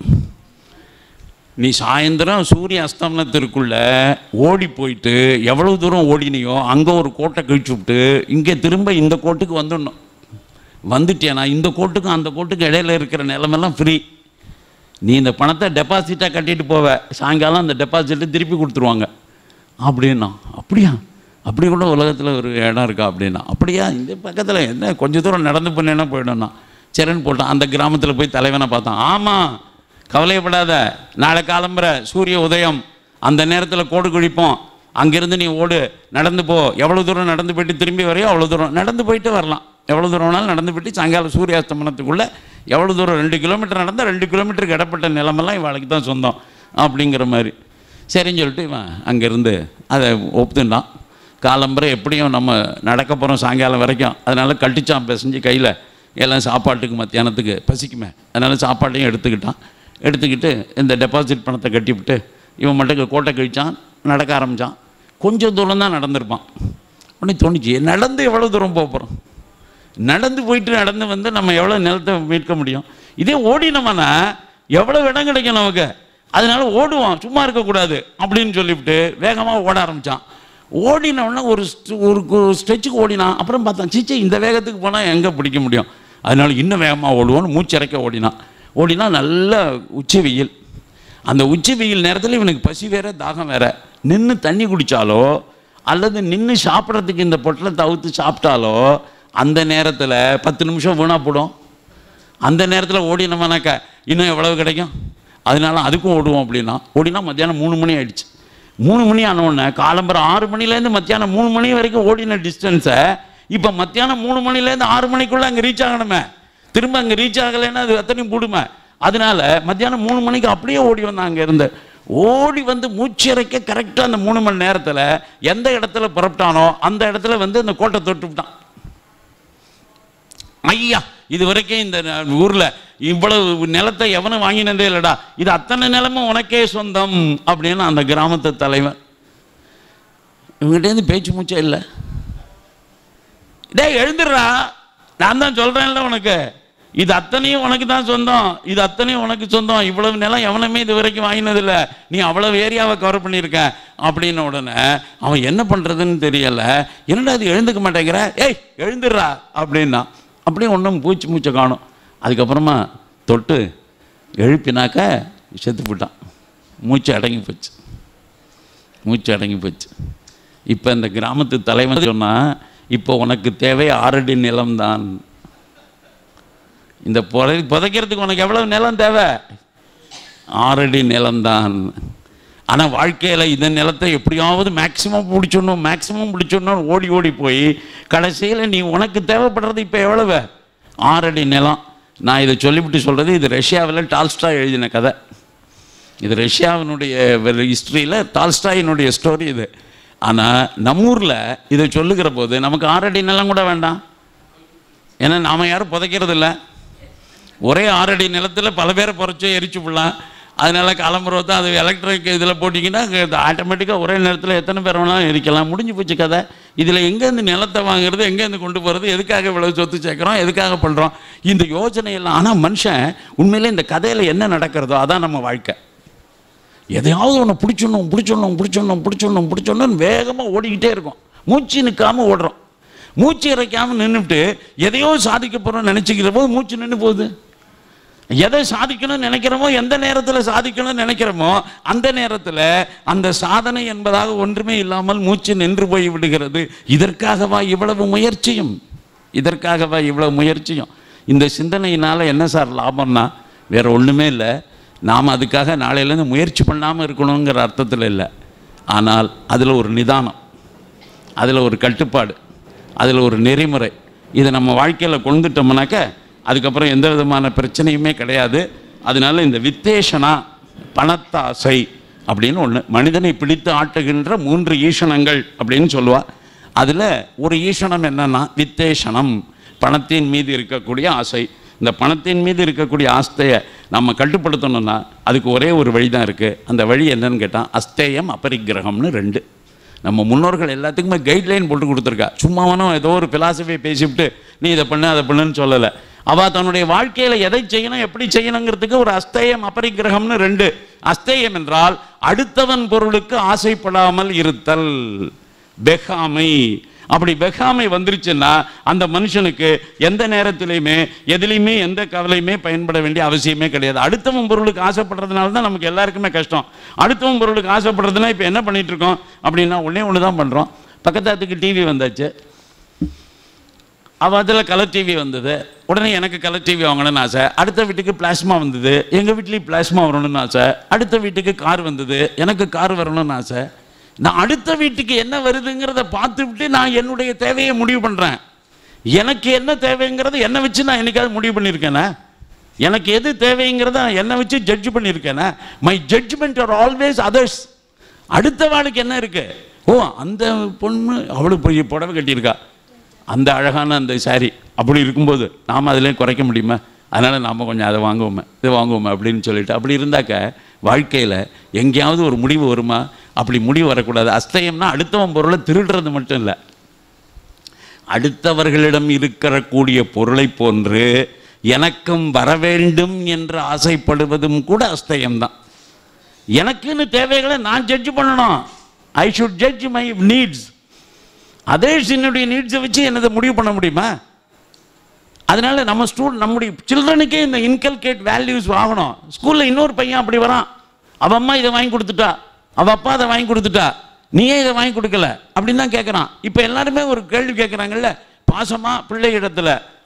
நீ சாயந்தரம் சூரிய அஸ்தமனத்திற்குள்ள ஓடி போயிட்டு எவ்வளவு தூரம் ஓடினியோ அங்கே ஒரு கோட்டை கிழிச்சு விட்டு இங்கே திரும்ப இந்த கோட்டுக்கு வந்துடணும் வந்துட்டேனா இந்த கோட்டுக்கும் அந்த கோட்டுக்கும் இடையில இருக்கிற நிலமெல்லாம் ஃப்ரீ நீ இந்த பணத்தை டெபாசிட்டாக கட்டிட்டு போவ சாயங்காலம் அந்த டெபாசிட்டை திருப்பி கொடுத்துருவாங்க அப்படின்னா அப்படியா அப்படி கூட உலகத்தில் ஒரு இடம் இருக்கா அப்படின்னா அப்படியா இந்த பக்கத்தில் என்ன கொஞ்சம் தூரம் நடந்து போனேன்னா போயிடும்னா சரின்னு போட்டான் அந்த கிராமத்தில் போய் தலைவனை பார்த்தான் ஆமாம் கவலையப்படாத நாளை காலம்புற சூரிய உதயம் அந்த நேரத்தில் கோடு குழிப்போம் அங்கேருந்து நீ ஓடு நடந்து போ எவ்வளோ தூரம் நடந்து போயிட்டு திரும்பி வரையோ அவ்வளோ தூரம் நடந்து போயிட்டு வரலாம் எவ்வளோ தூரம் வேணாலும் நடந்து போயிட்டு சாயங்காலம் சூரியாஸ்தமனத்துக்குள்ளே எவ்வளோ தூரம் ரெண்டு கிலோமீட்டர் நடந்தால் ரெண்டு கிலோமீட்டருக்கு இடப்பட்ட நிலமெல்லாம் இவளுக்கு தான் சொந்தம் அப்படிங்கிற மாதிரி சரின்னு சொல்லிட்டு இவன் அங்கேருந்து அதை ஒப்புத்துண்டான் காலம்பரை எப்படியும் நம்ம நடக்க போகிறோம் சாயங்காலம் வரைக்கும் அதனால் கட்டிச்சான் பிசைஞ்சு கையில் எல்லாம் சாப்பாட்டுக்கு மத்தியானத்துக்கு பசிக்குமே அதனால் சாப்பாட்டையும் எடுத்துக்கிட்டான் எடுத்துக்கிட்டு இந்த டெபாசிட் பணத்தை கட்டிவிட்டு இவன் மட்டும் கோட்டை கழிச்சான் நடக்க ஆரம்பித்தான் கொஞ்சம் தூரம் தான் நடந்திருப்பான் உடனே தோணுச்சு நடந்து எவ்வளோ தூரம் போக போகிறோம் நடந்து போயிட்டு நடந்து வந்து நம்ம எவ்வளோ நிலத்தை மீட்க முடியும் இதே ஓடினோம்னா எவ்வளோ இடம் கிடைக்கும் நமக்கு அதனால ஓடுவான் சும்மா இருக்கக்கூடாது அப்படின்னு சொல்லிவிட்டு வேகமாக ஓட ஆரம்பித்தான் ஓடினவுடனே ஒரு st- ஒரு ஸ்ட்ரெச்சுக்கு ஓடினான் அப்புறம் பார்த்தான் சீச்சே இந்த வேகத்துக்கு போனால் எங்கே பிடிக்க முடியும் அதனால இன்னும் வேகமாக ஓடுவோன்னு மூச்சிறைக்க ஓடினான் ஓடினா நல்ல உச்சி வெயில் அந்த உச்சி வெயில் நேரத்தில் இவனுக்கு பசி வேற தாகம் வேற நின்று தண்ணி குடித்தாலோ அல்லது நின்று சாப்பிட்றதுக்கு இந்த பொட்டலை தவிர்த்து சாப்பிட்டாலோ அந்த நேரத்தில் பத்து நிமிஷம் வீணாக போடும் அந்த நேரத்தில் ஓடினோம்னாக்கா இன்னும் எவ்வளவு கிடைக்கும் அதனால அதுக்கும் ஓடுவோம் அப்படின்னா ஓடினா மத்தியானம் மூணு மணி ஆயிடுச்சு மூணு மணி ஆனவுடனே காலம்பரம் ஆறு மணிலேருந்து மத்தியானம் மூணு மணி வரைக்கும் ஓடின டிஸ்டன்ஸை இப்போ மத்தியானம் மூணு மணிலேருந்து ஆறு மணிக்குள்ளே அங்கே ரீச் ஆகணுமே திரும்ப அங்கே ரீச் ஆகலைன்னா அது எத்தனையும் போடுமே அதனால மத்தியானம் மூணு மணிக்கு அப்படியே ஓடி வந்தான் அங்கே இருந்து ஓடி வந்து மூச்சிறைக்க கரெக்டாக அந்த மூணு மணி நேரத்தில் எந்த இடத்துல புறப்பட்டானோ அந்த இடத்துல வந்து அந்த கோட்டை தொட்டு விட்டான் ஐயா இது வரைக்கும் இந்த ந- ஊர்ல இவ்வளவு நிலத்தை எவனும் வாங்கினதே இல்லடா இது அத்தனை நிலமும் உனக்கே சொந்தம் அப்படின்னு அந்த கிராமத்து தலைவன் இவங்ககிட்டேருந்து பேச்சு மூச்சே இல்லை டேய் எழுந்துடுறா நான் தான் சொல்றேன்ல உனக்கு இது அத்தனையும் உனக்கு தான் சொந்தம் இது அத்தனையும் உனக்கு சொந்தம் இவ்வளவு நிலம் எவனுமே இது வரைக்கும் வாங்கினதில்ல நீ அவ்வளவு ஏரியாவை கவர் பண்ணியிருக்க அப்படின்ன உடனே அவன் என்ன பண்றதுன்னு தெரியல என்னடா அது எழுந்துக்க மாட்டேங்கிற ஏய் எழுந்துடுறா அப்படின்னா அப்படியே ஒன்றும் பூச்சி மூச்சை காணும் அதுக்கப்புறமா தொட்டு எழுப்பினாக்க செத்து போட்டான் மூச்சு அடங்கி போச்சு மூச்சு அடங்கி போச்சு இப்போ இந்த கிராமத்து தலைவன் சொன்னா இப்போ உனக்கு தேவை ஆறடி நிலம்தான் இந்த புதை புதைக்கிறதுக்கு உனக்கு எவ்வளவு நிலம் தேவை ஆறடி நிலம்தான் ஆனால் வாழ்க்கையில் இந்த நிலத்தை எப்படியாவது மேக்ஸிமம் பிடிச்சிடணும் மேக்ஸிமம் பிடிச்சிடணும் ஓடி ஓடி போய் கடைசியில் நீ உனக்கு தேவைப்படுறது இப்போ எவ்வளவு ஆறடி நிலம் நான் இதை சொல்லிவிட்டு சொல்கிறது இது ரஷ்யாவில் டால்ஸ்டா எழுதின கதை இது ரஷ்யாவினுடைய ஹிஸ்ட்ரியில் டால்ஸ்டாயினுடைய ஸ்டோரி இது ஆனால் நம்ம ஊரில் இதை சொல்லுகிற போது நமக்கு ஆறடி நிலம் கூட வேண்டாம் ஏன்னா நாம் யாரும் புதைக்கிறது இல்லை ஒரே ஆறடி நிலத்தில் பல பேரை புதைச்சோ எரிச்சு விடலாம் அதனால கிளம்புறத அது எலக்ட்ரிக் இதில் போட்டிங்கன்னா ஆட்டோமேட்டிக்காக ஒரே நேரத்தில் எத்தனை பேர் வேணாலும் எரிக்கலாம் முடிஞ்சு போச்சு கதை இதில் எங்கேருந்து நிலத்தை வாங்குறது எங்கேருந்து கொண்டு போகிறது எதுக்காக இவ்வளவு சொத்து சேர்க்குறோம் எதுக்காக பண்ணுறோம் இந்த யோசனை எல்லாம் ஆனால் மனுஷன் உண்மையிலே இந்த கதையில் என்ன நடக்கிறதோ அதான் நம்ம வாழ்க்கை எதையாவது ஒன்று பிடிச்சிடணும் பிடிச்சிடணும் பிடிச்சிடணும் பிடிச்சிடணும் பிடிச்சிடணும் வேகமாக ஓடிக்கிட்டே இருக்கும் மூச்சு நிற்காம ஓடுறோம் மூச்சு இறைக்காம நின்றுட்டு எதையோ சாதிக்க போகிறோம் நினச்சிக்கிற போது மூச்சு நின்று போகுது எதை சாதிக்கணும்னு நினைக்கிறோமோ எந்த நேரத்தில் சாதிக்கணும்னு நினைக்கிறோமோ அந்த நேரத்தில் அந்த சாதனை என்பதாக ஒன்றுமே இல்லாமல் மூச்சு நின்று போய் விடுகிறது இதற்காகவா இவ்வளவு முயற்சியும் இதற்காகவா இவ்வளவு முயற்சியும் இந்த சிந்தனையினால் என்ன சார் லாபம்னா வேற ஒன்றுமே இல்லை நாம் அதுக்காக நாளையிலேருந்து முயற்சி பண்ணாமல் இருக்கணுங்கிற அர்த்தத்தில் இல்லை ஆனால் அதில் ஒரு நிதானம் அதில் ஒரு கட்டுப்பாடு அதில் ஒரு நெறிமுறை இதை நம்ம வாழ்க்கையில் கொண்டுட்டோம்னாக்க அதுக்கப்புறம் எந்த விதமான பிரச்சனையுமே கிடையாது அதனால இந்த வித்தேஷனா பணத்தாசை அப்படின்னு ஒன்று மனிதனை பிடித்து ஆட்டுகின்ற மூன்று ஈஷணங்கள் அப்படின்னு சொல்லுவா அதில் ஒரு ஈஷணம் என்னன்னா வித்தேஷனம் பணத்தின் மீது இருக்கக்கூடிய ஆசை இந்த பணத்தின் மீது இருக்கக்கூடிய ஆஸ்தையை நம்ம கட்டுப்படுத்தணும்னா அதுக்கு ஒரே ஒரு வழி தான் இருக்குது அந்த வழி என்னன்னு கேட்டால் அஸ்தேயம் அபரிக்கிரகம்னு ரெண்டு நம்ம முன்னோர்கள் எல்லாத்துக்குமே கைட்லைன் போட்டு கொடுத்துருக்கா சும்மாவனும் ஏதோ ஒரு பிலாசபியை பேசிவிட்டு நீ இதை பண்ணு அதை பண்ணுன்னு சொல்லலை அவள் தன்னுடைய வாழ்க்கையில் எதை செய்யணும் எப்படி செய்யணுங்கிறதுக்கு ஒரு அஸ்தேயம் அபரிக்கிரகம்னு ரெண்டு அஸ்தேயம் என்றால் அடுத்தவன் பொருளுக்கு ஆசைப்படாமல் இருத்தல் பெகாமை அப்படி பெகாமை வந்துருச்சுன்னா அந்த மனுஷனுக்கு எந்த நேரத்திலையுமே எதுலையுமே எந்த கவலையுமே பயன்பட வேண்டிய அவசியமே கிடையாது அடுத்தவன் பொருளுக்கு ஆசைப்படுறதுனால தான் நமக்கு எல்லாருக்குமே கஷ்டம் அடுத்தவன் பொருளுக்கு ஆசைப்படுறதுனா இப்போ என்ன பண்ணிட்டு இருக்கோம் அப்படின்னா ஒன்றே ஒன்று தான் பண்ணுறோம் பக்கத்தாத்துக்கு டிவி வந்தாச்சு அவள் அதில் கலர் டிவி வந்தது உடனே எனக்கு கலர் டிவி வாங்கணும்னு ஆசை அடுத்த வீட்டுக்கு பிளாஸ்மா வந்தது எங்கள் வீட்லேயும் பிளாஸ்மா வரணும்னு ஆசை அடுத்த வீட்டுக்கு கார் வந்தது எனக்கு கார் வரணும்னு ஆசை நான் அடுத்த வீட்டுக்கு என்ன வருதுங்கிறத பார்த்துவிட்டு நான் என்னுடைய தேவையை முடிவு பண்ணுறேன் எனக்கு என்ன தேவைங்கிறத என்னை வச்சு நான் என்னைக்காவது முடிவு பண்ணியிருக்கேனா எனக்கு எது தேவைங்கிறத நான் என்னை வச்சு ஜட்ஜ் பண்ணியிருக்கேனா my judgement are always others அடுத்த வாளுக்கு என்ன இருக்கு ஓ அந்த பொண்ணு அவளுக்கு போய் புடவை கட்டியிருக்கா அந்த அழகான அந்த சாரி அப்படி இருக்கும்போது நாம் அதிலே குறைக்க முடியுமா அதனால் நாம் கொஞ்சம் அதை வாங்குவோமே இதை வாங்குவோமே அப்படின்னு சொல்லிட்டு அப்படி இருந்தாக்க வாழ்க்கையில் எங்கேயாவது ஒரு முடிவு வருமா அப்படி முடிவு வரக்கூடாது அஸ்தயம்னா அடுத்தவன் பொருளை திருடுறது மட்டும் இல்லை அடுத்தவர்களிடம் இருக்கிற கூடிய பொருளை போன்று எனக்கும் வர வேண்டும் என்று ஆசைப்படுவதும் கூட அஸ்தயம்தான் எனக்குன்னு தேவைகளை நான் ஜட்ஜ் பண்ணணும் I should judge my needs others என்னுடைய நீட்ஸை வச்சு என்னதை முடிவு பண்ண முடியுமா அதனால நம்ம ஸ்டூடெண்ட் நம்முடைய சில்ட்ரனுக்கே இந்த இன்கல்கேட் வேல்யூஸ் ஆகணும் ஸ்கூலில் இன்னொரு பையன் அப்படி வரான் அவ அம்மா இதை வாங்கி கொடுத்துட்டா அவ அப்பா அதை வாங்கி கொடுத்துட்டா நீயே இதை வாங்கி கொடுக்கல அப்படின்னு தான் கேட்குறான் இப்போ எல்லாருமே ஒரு கேள்வி கேட்குறாங்கல்ல பாசமா பிள்ளை இடத்துல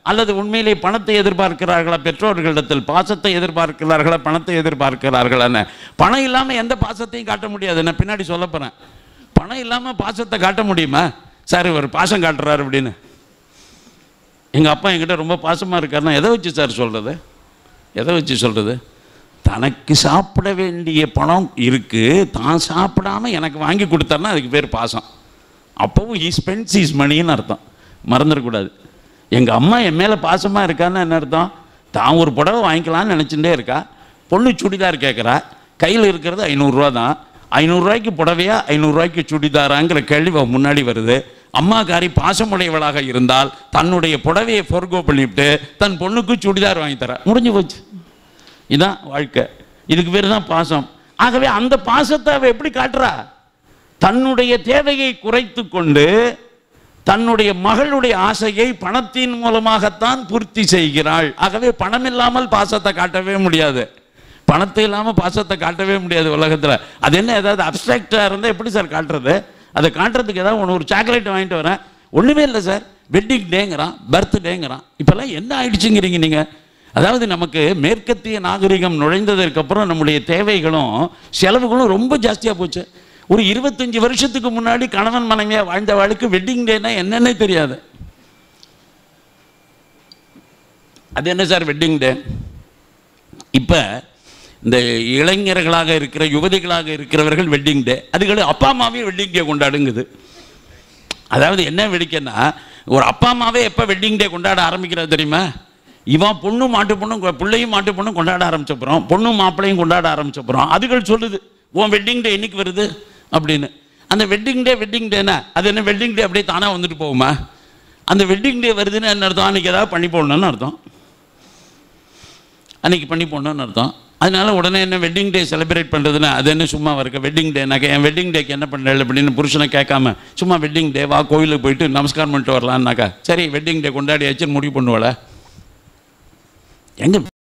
அல்லது உண்மையிலே பணத்தை எதிர்பார்க்கிறார்களா பெற்றோர்களிடத்தில் பாசத்தை எதிர்பார்க்கிறார்களா பணத்தை எதிர்பார்க்கிறார்களான்னு பணம் இல்லாமல் எந்த பாசத்தையும் காட்ட முடியாது நான் பின்னாடி சொல்ல போகிறேன் பணம் இல்லாமல் பாசத்தை காட்ட முடியுமா சார் இவர் பாசம் காட்டுறாரு அப்படின்னு எங்கள் அப்பா என்கிட்ட ரொம்ப பாசமாக இருக்காருன்னா எதை வச்சு சார் சொல்கிறது எதை வச்சு சொல்கிறது தனக்கு சாப்பிட வேண்டிய பணம் இருக்குது தான் சாப்பிடாம எனக்கு வாங்கி கொடுத்தாருன்னா அதுக்கு பேர் பாசம் அப்போவும் he spends his மணின்னு அர்த்தம் மறந்துடக்கூடாது எங்கள் அம்மா என் மேலே பாசமாக இருக்கான்னு என்ன அர்த்தம் தான் ஒரு புடவை வாங்கிக்கலாம்னு நினச்சிட்டே இருக்கா பொண்ணு சுடிதார் கேட்குறா கையில் இருக்கிறது ஐநூறுரூவா தான் ஐநூறுரூவாய்க்கு புடவையா ஐநூறுரூவாய்க்கு சுடிதாராங்கிற கேள்வி அவ முன்னாடி வருது அம்மாக்காரி பாசமுடையவளாக இருந்தால் தன்னுடைய புடவையை ஃபோர்கோ பண்ணிவிட்டு தன் பொண்ணுக்கு சுடிதார் வாங்கி தரா முடிஞ்சு போச்சு இதான் வாழ்க்கை இதுக்கு பேர் தான் பாசம் ஆகவே அந்த பாசத்தை அவ எப்படி காட்டுறா தன்னுடைய தேவையை குறைத்து கொண்டு தன்னுடைய மகளுடைய ஆசையை பணத்தின் மூலமாகத்தான் பூர்த்தி செய்கிறாள் ஆகவே பணம் இல்லாமல் பாசத்தை காட்டவே முடியாது பணத்தை இல்லாமல் பாசத்தை காட்டவே முடியாது உலகத்தில் அது என்ன ஏதாவது அப்ட்ராக்டாக இருந்தால் எப்படி சார் காட்டுறது அதை காட்டுறதுக்கு ஏதாவது ஒன்று ஒரு சாக்லேட் வாங்கிட்டு வரேன் ஒன்றுமே இல்லை சார் வெட்டிங் டேங்கிறான் பர்த்டேங்கிறான் இப்போல்லாம் என்ன ஆயிடுச்சுங்கிறீங்க நீங்கள் அதாவது நமக்கு மேற்கத்திய நாகரிகம் நுழைந்ததற்கு அப்புறம் நம்முடைய தேவைகளும் செலவுகளும் ரொம்ப ஜாஸ்தியாக போச்சு ஒரு இருபத்தஞ்சி வருஷத்துக்கு முன்னாடி கணவன் மனைவியாக வாழ்ந்த வாழ்க்கை வெட்டிங் டேனா என்னன்னே தெரியாது அது என்ன சார் வெட்டிங் டே இப்போ இந்த இளைஞர்களாக இருக்கிற யுவதிகளாக இருக்கிறவர்கள் வெட்டிங் டே அதுகளை அப்பா அம்மாவே வெட்டிங் டே கொண்டாடுங்குது அதாவது என்ன வெடிக்கன்னா ஒரு அப்பா அம்மாவே எப்போ வெட்டிங் டே கொண்டாட ஆரம்பிக்கிறது தெரியுமா இவன் பொண்ணும் மாட்டு பொண்ணும் கொ- பிள்ளையும் மாட்டு பொண்ணும் கொண்டாட ஆரம்பிச்சப்புறம் பொண்ணும் மாப்பிள்ளையும் கொண்டாட ஆரம்பிச்சப்புறம் அதுகள் சொல்லுது உன் வெட்டிங் டே என்னைக்கு வருது அப்படின்னு அந்த வெட்டிங் டே வெட்டிங் டேனா அது என்ன வெட்டிங் டே அப்படியே தானாக வந்துட்டு போகுமா அந்த வெட்டிங் டே வருதுன்னு என்ன அர்த்தம் அன்றைக்கி ஏதாவது பண்ணி போடணும்னு அர்த்தம் அன்னைக்கு பண்ணி போடணும்னு அர்த்தம் அதனால உடனே என்ன வெட்டிங் டே செலிப்ரேட் பண்ணுறதுன்னா அது என்ன சும்மா இருக்க வெட்டிங் டேனாக்க என் வெட்டிங் டேக்கு என்ன பண்ணுறேன் அப்படின்னு புருஷனை கேட்காம சும்மா வெட்டிங் டே வா கோயிலுக்கு போயிட்டு நமஸ்காரம் பண்ணிட்டு வரலான்னாக்கா சரி வெட்டிங் டே கொண்டாடியாச்சுன்னு முடிவு பண்ணுவாள எங்க